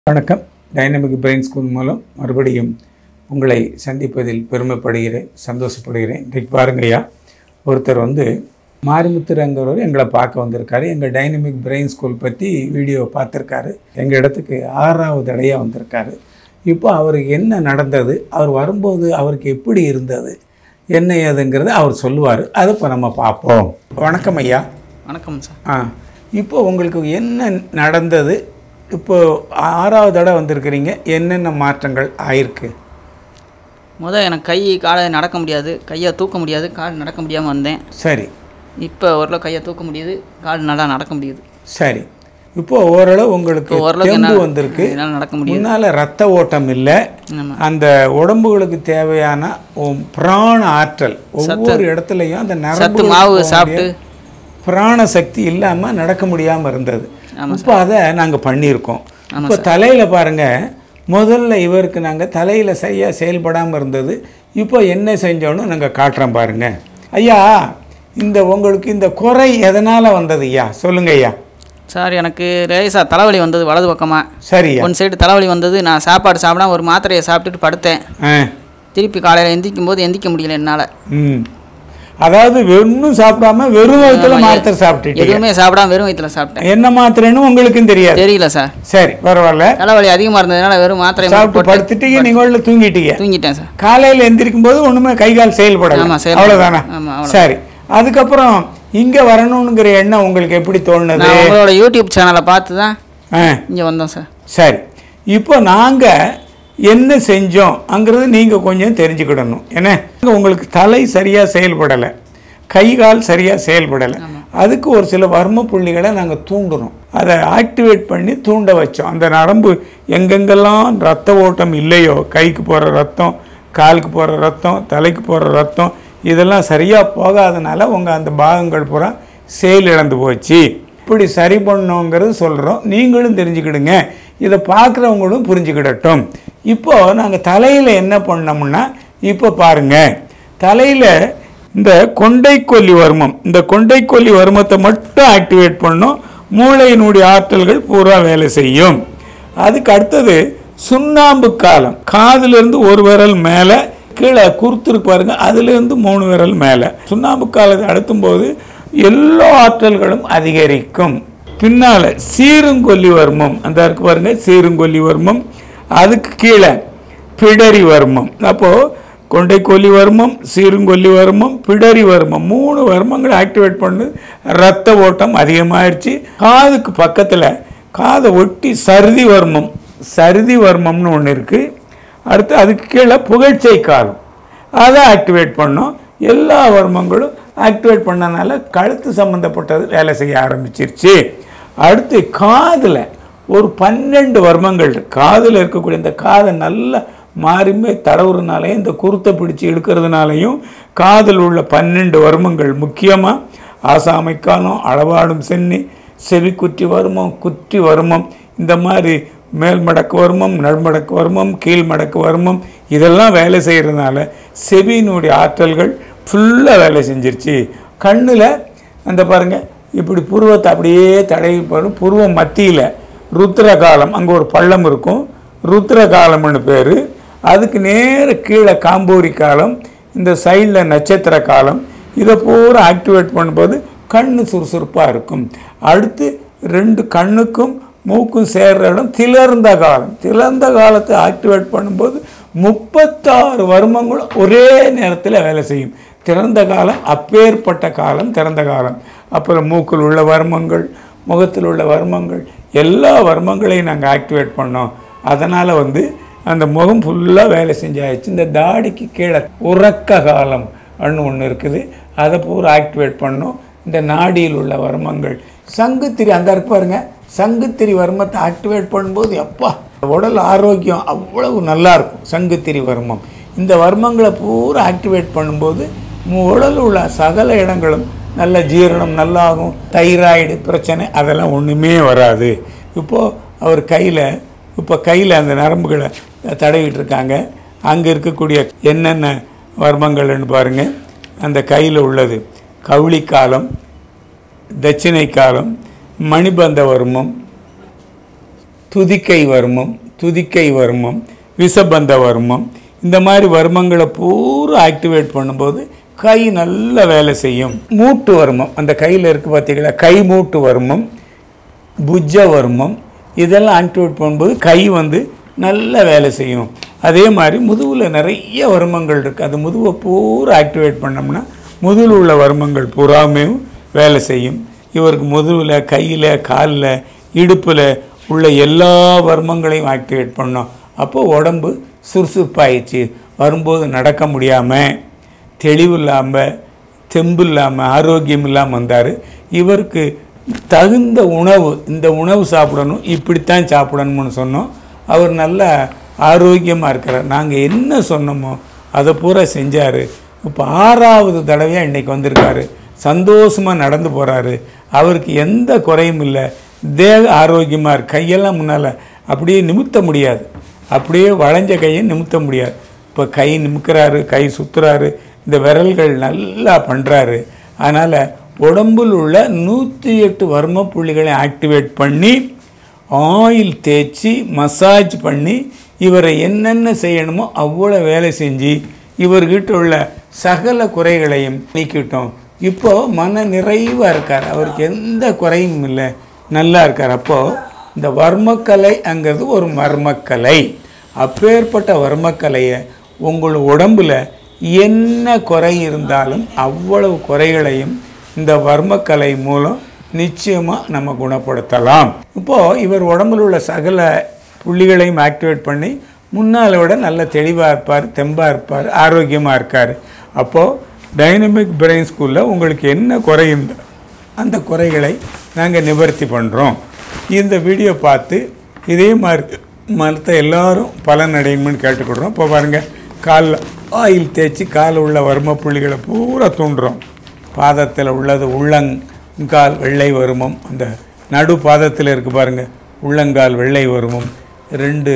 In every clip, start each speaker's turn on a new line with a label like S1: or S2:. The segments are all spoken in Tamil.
S1: வணக்கம் டைனமிக் பிரெயின் ஸ்கூல் மூலம் மறுபடியும் உங்களை சந்திப்பதில் பெருமைப்படுகிறேன் சந்தோஷப்படுகிறேன் இன்றைக்கு பாருங்கய்யா ஒருத்தர் வந்து மாரிமுத்துரங்கிறவர் எங்களை பார்க்க வந்திருக்காரு எங்கள் டைனமிக் பிரெயின் ஸ்கூல் பற்றி வீடியோ பார்த்துருக்காரு எங்கள் இடத்துக்கு ஆறாவது தடையாக வந்திருக்காரு இப்போ அவருக்கு என்ன நடந்தது அவர் வரும்போது அவருக்கு எப்படி இருந்தது என்ன ஏதுங்கிறத அவர் சொல்லுவார் அதை இப்போ நம்ம பார்ப்போம் வணக்கம் ஐயா
S2: வணக்கம் சார்
S1: ஆ இப்போ உங்களுக்கு என்ன நடந்தது இப்போ ஆறாவது தடவை வந்திருக்கிறீங்க என்னென்ன மாற்றங்கள் ஆயிருக்கு
S2: முதல் எனக்கு கை காலை நடக்க முடியாது கையை தூக்க முடியாது கால் நடக்க முடியாமல் வந்தேன்
S1: சரி
S2: இப்போ ஓரளவு கையை தூக்க முடியுது கால் நல்லா நடக்க முடியுது
S1: சரி இப்போ ஓரளவு உங்களுக்கு
S2: இப்போ ஓரளவுக்கு
S1: தெம்பு
S2: என்னால்
S1: வந்திருக்கு
S2: என்னால் நடக்க முடியுது
S1: முன்னால் ரத்த ஓட்டம் இல்லை
S2: ஆமாம்
S1: அந்த உடம்புகளுக்கு தேவையான உம் பிராண ஆற்றல் ஒவ்வொரு இடத்துலையும் அந்த
S2: சத்து
S1: நரம்பு
S2: மாவு சாப்பிட்டு
S1: பிராண சக்தி இல்லாமல் நடக்க முடியாமல் இருந்தது
S2: ஆமாம்
S1: இப்போ அதை நாங்கள் பண்ணியிருக்கோம்
S2: ஆமாம்
S1: இப்போ தலையில் பாருங்க முதல்ல இவருக்கு நாங்கள் தலையில் சரியாக செயல்படாமல் இருந்தது இப்போ என்ன செஞ்சோன்னு நாங்கள் காட்டுறோம் பாருங்க ஐயா இந்த உங்களுக்கு இந்த குறை எதனால் வந்தது ஐயா சொல்லுங்க ஐயா
S2: சார் எனக்கு லேசாக தலைவலி வந்தது வலது பக்கமாக
S1: சரியா
S2: ஒன் சைடு தலைவலி வந்தது நான் சாப்பாடு சாப்பிடாம ஒரு மாத்திரையை சாப்பிட்டுட்டு படுத்தேன்
S1: ஆ
S2: திருப்பி காலையில் எந்திரிக்கும் போது எந்திரிக்க முடியல என்னால்
S1: ம் அதாவது வெறும் சாப்பிடாம வெறும் வயிற்றுல மாத்திரை சாப்பிட்டுட்டீங்க
S2: எதுவுமே சாப்பிடாம வெறும் வயிற்றுல சாப்பிட்டேன்
S1: என்ன மாத்திரைன்னு உங்களுக்கும் தெரியாது
S2: தெரியல சார்
S1: சரி பரவாயில்ல
S2: தலைவலி அதிகமாக இருந்ததுனால வெறும் மாத்திரை மட்டும்
S1: சாப்பிட்டு
S2: போட்டு
S1: படுத்துட்டீங்க நீங்க உள்ள தூங்கிட்டீங்க
S2: தூங்கிட்டேன் சார்
S1: காலையில எந்திரிக்கும் போது ஒண்ணுமே கை கால் செயல்படல
S2: ஆமா, செயல்படல.
S1: அவ்வளவுதானா
S2: ஆமா, அவ்வளவு.
S1: சரி அதுக்கப்புறம் இங்க வரணுங்கிற எண்ணம் உங்களுக்கு எப்படி தோணுது
S2: நான் உங்களோட யூடியூப் சேனலை பார்த்து தான்
S1: ஆ,
S2: இங்கே வந்தோம் சார்
S1: சரி இப்போ நாங்க என்ன செஞ்சோம்ங்கிறது நீங்க கொஞ்சம் தெரிஞ்சுக்கிடணும் ஏன்னா உங்களுக்கு தலை சரியா செயல்படலை கை கால் சரியா செயல்படலை அதுக்கு ஒரு சில வர்ம புள்ளிகளை நாங்கள் தூண்டுறோம் அதை ஆக்டிவேட் பண்ணி தூண்ட வச்சோம் அந்த நரம்பு எங்கெங்கெல்லாம் ரத்த ஓட்டம் இல்லையோ கைக்கு போகிற ரத்தம் காலுக்கு போகிற ரத்தம் தலைக்கு போகிற ரத்தம் இதெல்லாம் சரியாக போகாதனால உங்கள் அந்த பாகங்கள் பூரா செயல் இழந்து போச்சு இப்படி சரி பண்ணோங்கிறது சொல்கிறோம் நீங்களும் தெரிஞ்சுக்கிடுங்க இதை பார்க்குறவங்களும் புரிஞ்சுக்கிடட்டும் இப்போ நாங்கள் தலையில் என்ன பண்ணோம்னா இப்போ பாருங்க தலையில் இந்த கொண்டைக்கொல்லி வர்மம் இந்த கொண்டைக்கொல்லி வர்மத்தை மட்டும் ஆக்டிவேட் பண்ணோம் மூளையினுடைய ஆற்றல்கள் பூரா வேலை செய்யும் அதுக்கு அடுத்தது சுண்ணாம்பு காலம் காதிலிருந்து ஒரு விரல் மேலே கீழே குறுத்துருக்கு பாருங்க அதுலேருந்து மூணு விரல் மேலே சுண்ணாம்பு காலத்தை அழுத்தும் போது எல்லா ஆற்றல்களும் அதிகரிக்கும் பின்னால சீருங்கொல்லி வர்மம் அந்த இருக்கு பாருங்க சீருங்கொல்லி வர்மம் அதுக்கு கீழே பிடரி வர்மம் அப்போ கொண்டைக்கொல்லி வர்மம் சீருங்கொல்லி வர்மம் பிடரி வர்மம் மூணு வர்மங்களை ஆக்டிவேட் பண்ணு ரத்த ஓட்டம் அதிகமாயிருச்சு காதுக்கு பக்கத்தில் காதை ஒட்டி சருதி வர்மம் சருதி வர்மம்னு ஒன்று இருக்குது அடுத்து அதுக்கு கீழே புகழ்ச்சை காலம் அதை ஆக்டிவேட் பண்ணோம் எல்லா வர்மங்களும் ஆக்டிவேட் பண்ணனால கழுத்து சம்மந்தப்பட்டது வேலை செய்ய ஆரம்பிச்சிருச்சு அடுத்து காதில் ஒரு பன்னெண்டு வர்மங்கள் இருக்கு. காதுல இருக்கக்கூடிய இந்த காதை நல்லா மாறிமே தடவுறதுனாலையும் இந்த குருத்தை பிடிச்சு இழுக்கிறதுனாலையும் காதில் உள்ள பன்னெண்டு வர்மங்கள் முக்கியமாக ஆசாமை காலம் அளவாடும் சென்னி செவி குற்றி வர்மம் குற்றி வர்மம் இந்த மாதிரி மேல் மடக்கு வர்மம் நடுமடக்கு வர்மம் கீழ் மடக்கு வர்மம் இதெல்லாம் வேலை செய்கிறதுனால செவியினுடைய ஆற்றல்கள் ஃபுல்லாக வேலை செஞ்சிருச்சு கண்ணில் அந்த பாருங்க இப்படி புருவத்தை அப்படியே தடவி போடும் புருவம் மத்தியில் ருத்ர காலம் அங்கே ஒரு பள்ளம் இருக்கும் ருத்ர காலம்னு பேர் அதுக்கு நேர கீழே காம்பூரி காலம் இந்த சைடில் நட்சத்திர காலம் இதை பூரா ஆக்டிவேட் பண்ணும்போது கண்ணு சுறுசுறுப்பாக இருக்கும் அடுத்து ரெண்டு கண்ணுக்கும் மூக்கும் சேர்ற இடம் திளர்ந்த காலம் திளர்ந்த காலத்தை ஆக்டிவேட் பண்ணும்போது முப்பத்தாறு வருமங்களும் ஒரே நேரத்தில் வேலை செய்யும் திறந்த காலம் அப்பேற்பட்ட காலம் திறந்த காலம் அப்புறம் மூக்கில் உள்ள வர்மங்கள் முகத்தில் உள்ள வர்மங்கள் எல்லா வர்மங்களையும் நாங்கள் ஆக்டிவேட் பண்ணோம் அதனால் வந்து அந்த முகம் ஃபுல்லாக வேலை செஞ்சாச்சு இந்த தாடிக்கு கீழே உறக்க காலம் அன்னு ஒன்று இருக்குது அதை பூரா ஆக்டிவேட் பண்ணோம் இந்த நாடியில் உள்ள வர்மங்கள் சங்குத்திரி அந்த இருக்கு பாருங்க சங்குத்திரி வர்மத்தை ஆக்டிவேட் பண்ணும்போது எப்பா உடல் ஆரோக்கியம் அவ்வளவு நல்லா இருக்கும் சங்குத்திரி வர்மம் இந்த வர்மங்களை பூரா ஆக்டிவேட் பண்ணும்போது உங்க உடலில் உள்ள சகல இடங்களும் நல்ல ஜீரணம் நல்லாகும் தைராய்டு பிரச்சனை அதெல்லாம் ஒன்றுமே வராது இப்போது அவர் கையில் இப்போ கையில் அந்த நரம்புகளை தடவிட்டு இருக்காங்க அங்கே இருக்கக்கூடிய என்னென்ன வர்மங்கள்னு பாருங்கள் அந்த கையில் உள்ளது கவுளி காலம் தட்சிணை காலம் மணிபந்த வர்மம் துதிக்கை வர்மம் துதிக்கை வர்மம் விஷபந்த வர்மம் இந்த மாதிரி வர்மங்களை பூரா ஆக்டிவேட் பண்ணும்போது கை நல்ல வேலை செய்யும் மூட்டு வர்மம் அந்த கையில் இருக்குது பார்த்தீங்களா கை மூட்டு வர்மம் புஜ்ஜ வர்மம் இதெல்லாம் ஆக்டிவேட் பண்ணும்போது கை வந்து நல்ல வேலை செய்யும் அதே மாதிரி முதுகில் நிறைய வர்மங்கள் இருக்குது அந்த முதுவை பூரா ஆக்டிவேட் பண்ணோம்னா முதுகில் உள்ள வர்மங்கள் பூராமே வேலை செய்யும் இவருக்கு முதுகில் கையில் காலில் இடுப்பில் உள்ள எல்லா வர்மங்களையும் ஆக்டிவேட் பண்ணோம் அப்போ உடம்பு சுறுசுறுப்பாயிடுச்சு வரும்போது நடக்க முடியாமல் தெளிவு இல்லாமல் தெம்பு இல்லாமல் ஆரோக்கியம் இல்லாமல் வந்தார் இவருக்கு தகுந்த உணவு இந்த உணவு சாப்பிடணும் இப்படித்தான் சாப்பிடணும்னு சொன்னோம் அவர் நல்ல ஆரோக்கியமாக இருக்கிறார் நாங்கள் என்ன சொன்னோமோ அதை பூரா செஞ்சார் இப்போ ஆறாவது தடவையாக இன்றைக்கி வந்திருக்காரு சந்தோஷமாக நடந்து போகிறாரு அவருக்கு எந்த குறையும் இல்லை தேக ஆரோக்கியமாக இருக்கு கையெல்லாம் முன்னால் அப்படியே நிமித்த முடியாது அப்படியே வளைஞ்ச கையை நிமித்த முடியாது இப்போ கை நிமிக்கிறாரு கை சுற்றுறாரு இந்த விரல்கள் நல்லா பண்ணுறாரு அதனால் உடம்பில் உள்ள நூற்றி எட்டு வர்ம புள்ளிகளை ஆக்டிவேட் பண்ணி ஆயில் தேய்ச்சி மசாஜ் பண்ணி இவரை என்னென்ன செய்யணுமோ அவ்வளோ வேலை செஞ்சு இவர்கிட்ட உள்ள சகல குறைகளையும் நீக்கிட்டோம் இப்போ மன நிறைவாக இருக்கார் அவருக்கு எந்த குறையும் இல்லை நல்லா இருக்கார் அப்போது இந்த வர்மக்கலைங்கிறது ஒரு மர்மக்கலை அப்பேற்பட்ட வர்மக்கலையை உங்கள் உடம்புல என்ன குறை இருந்தாலும் அவ்வளவு குறைகளையும் இந்த வர்மக்கலை மூலம் நிச்சயமாக நம்ம குணப்படுத்தலாம் இப்போது இவர் உடம்புல உள்ள சகல புள்ளிகளையும் ஆக்டிவேட் பண்ணி முன்னால விட நல்ல தெளிவாக இருப்பார் தெம்பாக இருப்பார் ஆரோக்கியமாக இருக்கார் அப்போது டைனமிக் பிரெயின் ஸ்கூலில் உங்களுக்கு என்ன குறை இருந்தா அந்த குறைகளை நாங்கள் நிவர்த்தி பண்ணுறோம் இந்த வீடியோ பார்த்து இதே மாதிரி மற்ற எல்லாரும் பலன் அடையணும்னு கேட்டுக்கிடுறோம் இப்போ பாருங்கள் காலில் ஆயில் தேய்ச்சி காலில் உள்ள வர்ம புள்ளிகளை பூரா தூண்டுறோம் பாதத்தில் உள்ளது உள்ளங்கால் வெள்ளை வருமம் அந்த நடு பாதத்தில் இருக்குது பாருங்கள் உள்ளங்கால் வெள்ளை வருமம் ரெண்டு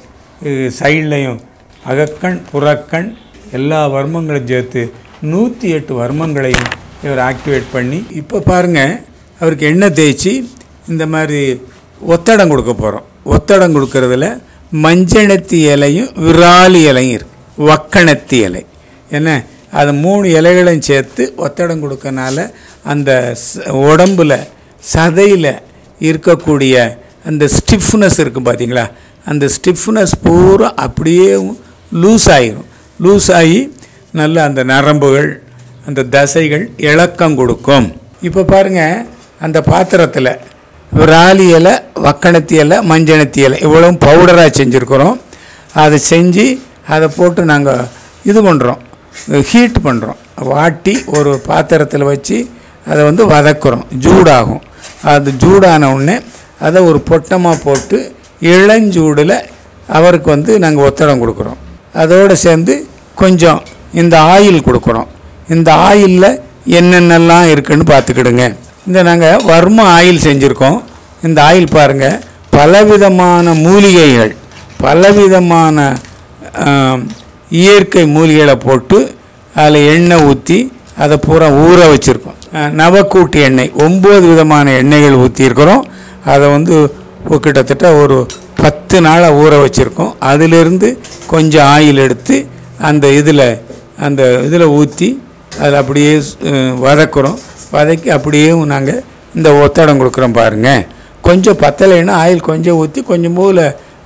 S1: சைட்லையும் அகக்கண் புறக்கண் எல்லா வர்மங்களும் சேர்த்து நூற்றி எட்டு வர்மங்களையும் இவர் ஆக்டிவேட் பண்ணி இப்போ பாருங்கள் அவருக்கு எண்ணெய் தேய்ச்சி இந்த மாதிரி ஒத்தடம் கொடுக்க போகிறோம் ஒத்தடம் கொடுக்கறதுல மஞ்சனத்தி இலையும் விராலி இலையும் இருக்கு வக்கணத்தி இலை என்ன அது மூணு இலைகளையும் சேர்த்து ஒத்தடம் கொடுக்கறனால அந்த ச- உடம்புல சதையில் இருக்கக்கூடிய அந்த ஸ்டிஃப்னஸ் இருக்குது பார்த்தீங்களா அந்த ஸ்டிஃப்னஸ் பூரா அப்படியே லூஸ் ஆகிரும் லூஸ் ஆகி நல்ல அந்த நரம்புகள் அந்த தசைகள் இளக்கம் கொடுக்கும் இப்போ பாருங்கள் அந்த பாத்திரத்தில் விராலி இலை வக்கணத்தி இலை மஞ்சனத்தி இலை இவ்வளவும் பவுடராக செஞ்சுருக்குறோம் அதை செஞ்சு அதை போட்டு நாங்கள் இது பண்ணுறோம் ஹீட் பண்ணுறோம் வாட்டி ஒரு பாத்திரத்தில் வச்சு அதை வந்து வதக்குறோம் ஜூடாகும் அது ஜூடான உடனே அதை ஒரு பொட்டமாக போட்டு இளஞ்சூடில் அவருக்கு வந்து நாங்கள் ஒத்தடம் கொடுக்குறோம் அதோடு சேர்ந்து கொஞ்சம் இந்த ஆயில் கொடுக்குறோம் இந்த ஆயிலில் என்னென்னலாம் இருக்குன்னு பார்த்துக்கிடுங்க இந்த நாங்கள் வர்ம ஆயில் செஞ்சுருக்கோம் இந்த ஆயில் பாருங்கள் பலவிதமான மூலிகைகள் பலவிதமான ஆம், இயற்கை மூலிகைகளை போட்டு அதில் எண்ணெய் ஊற்றி அதை பூரா ஊற வச்சுருக்கோம் நவக்கூட்டு எண்ணெய் ஒம்பது விதமான எண்ணெய்கள் ஊற்றிருக்கிறோம் அதை வந்து ஒரு கிட்டத்தட்ட ஒரு பத்து நாளாக ஊற வச்சுருக்கோம் அதிலிருந்து கொஞ்சம் ஆயில் எடுத்து அந்த இதில் அந்த இதில் ஊற்றி அதில் அப்படியே அஹ், வதக்குறோம் வதக்கி அப்படியே நாங்கள் இந்த ஒத்தடம் கொடுக்குறோம் பாருங்கள் கொஞ்சம் பத்தலைன்னா ஆயில் கொஞ்சம் ஊற்றி கொஞ்சம் போல்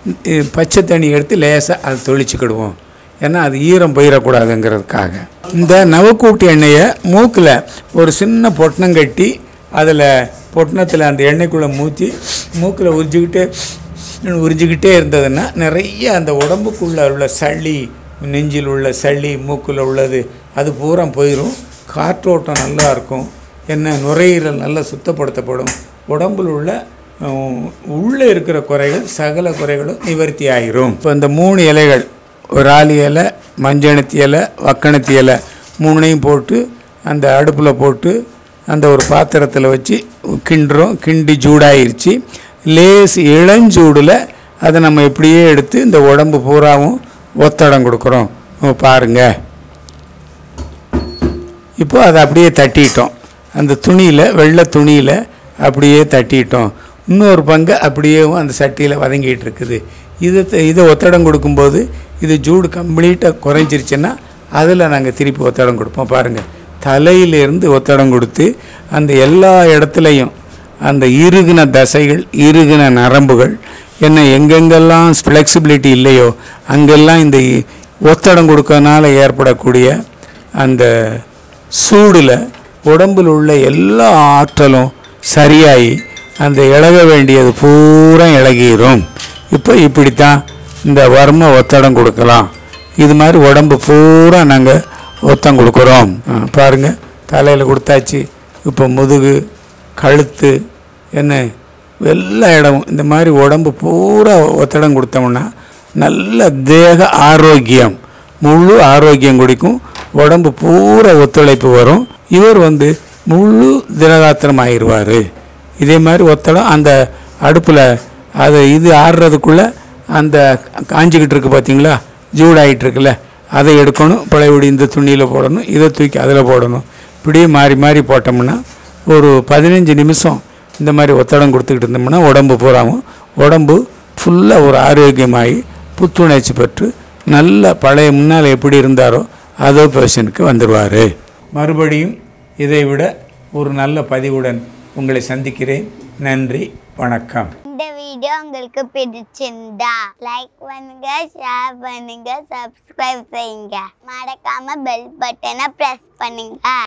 S1: பச்சை தண்ணி எடுத்து லேசாக அதை தொளிச்சுக்கிடுவோம் ஏன்னா அது ஈரம் போயிடக்கூடாதுங்கிறதுக்காக இந்த நவக்கூட்டு எண்ணெயை மூக்கில் ஒரு சின்ன பொட்டணம் கட்டி அதில் பொட்டணத்தில் அந்த எண்ணெய்க்குள்ளே மூற்றி மூக்கில் உறிஞ்சிக்கிட்டே உறிஞ்சிக்கிட்டே இருந்ததுன்னா நிறைய அந்த உடம்புக்குள்ளே உள்ள சளி நெஞ்சில் உள்ள சளி மூக்கில் உள்ளது அது பூரா போயிடும் காற்றோட்டம் நல்லா இருக்கும் என்ன நுரையீரல் நல்லா சுத்தப்படுத்தப்படும் உடம்பில் உள்ள அஹ், உள்ளே இருக்கிற குறைகள் சகல குறைகளும் நிவர்த்தி ஆயிரும் இப்போ இந்த மூணு இலைகள் ஒரு ஆளி இலை மஞ்சனத்தி இலை வக்கணத்தி இலை மூணையும் போட்டு அந்த அடுப்பில் போட்டு அந்த ஒரு பாத்திரத்தில் வச்சு கிண்டுறோம் கிண்டி சூடாயிருச்சு லேஸ் இளஞ்சூடில் அதை நம்ம இப்படியே எடுத்து இந்த உடம்பு பூராவும் ஒத்தடம் கொடுக்குறோம் பாருங்கள் இப்போ அதை அப்படியே தட்டிட்டோம் அந்த துணியில் வெள்ளை துணியில் அப்படியே தட்டிட்டோம் இன்னொரு பங்கு அப்படியே அந்த சட்டியில் வதங்கிட்டு இருக்குது இதை த- இதை ஒத்தடம் கொடுக்கும்போது இது ஜூடு கம்ப்ளீட்டாக குறைஞ்சிருச்சுன்னா அதில் நாங்கள் திருப்பி ஒத்தடம் கொடுப்போம் பாருங்கள் தலையிலிருந்து ஒத்தடம் கொடுத்து அந்த எல்லா இடத்துலையும் அந்த இறுகின தசைகள் இறுகின நரம்புகள் என்ன எங்கெங்கெல்லாம் ஃப்ளெக்சிபிலிட்டி இல்லையோ அங்கெல்லாம் இந்த இ- ஒத்தடம் கொடுக்கறனால ஏற்படக்கூடிய அந்த சூடில் உடம்பில் உள்ள எல்லா ஆற்றலும் சரியாகி அந்த இழக வேண்டியது பூரா இழகிரும் இப்போ இப்படித்தான் இந்த வர்ம ஒத்தடம் கொடுக்கலாம் இது மாதிரி உடம்பு பூரா நாங்கள் ஒத்தம் கொடுக்குறோம் ஆ, பாருங்க தலையில் கொடுத்தாச்சு இப்போ முதுகு கழுத்து என்ன எல்லா இடமும் இந்த மாதிரி உடம்பு பூரா ஒத்தடம் கொடுத்தோம்னா நல்ல தேக ஆரோக்கியம் முழு ஆரோக்கியம் கொடுக்கும் உடம்பு பூரா ஒத்துழைப்பு வரும் இவர் வந்து முழு திரகாத்திரம் ஆயிடுவார் இதே மாதிரி ஒத்தடம் அந்த அடுப்பில் அது இது ஆடுறதுக்குள்ளே அந்த காஞ்சிக்கிட்டு இருக்கு பார்த்தீங்களா ஜூடாகிட்டு இருக்குல்ல அதை எடுக்கணும் பழையபடி இந்த துணியில் போடணும் இதை தூக்கி அதில் போடணும் இப்படியே மாறி மாறி போட்டோம்னா ஒரு பதினஞ்சு நிமிஷம் இந்த மாதிரி ஒத்தடம் கொடுத்துக்கிட்டு இருந்தோம்னா உடம்பு பூராவும் உடம்பு ஃபுல்லாக ஒரு ஆரோக்கியமாகி புத்துணர்ச்சி பெற்று நல்ல பழைய முன்னால் எப்படி இருந்தாரோ அதோ பொசிஷனுக்கு வந்துடுவார் மறுபடியும் இதை விட ஒரு நல்ல பதிவுடன் உங்களை சந்திக்கிறேன் நன்றி வணக்கம்
S3: இந்த வீடியோ உங்களுக்கு பிடிச்சிருந்தா லைக் பண்ணுங்க ஷேர் பண்ணுங்க சப்ஸ்கிரைப் செய்யுங்க மறக்காம பெல் பட்டனை பிரஸ் பண்ணுங்க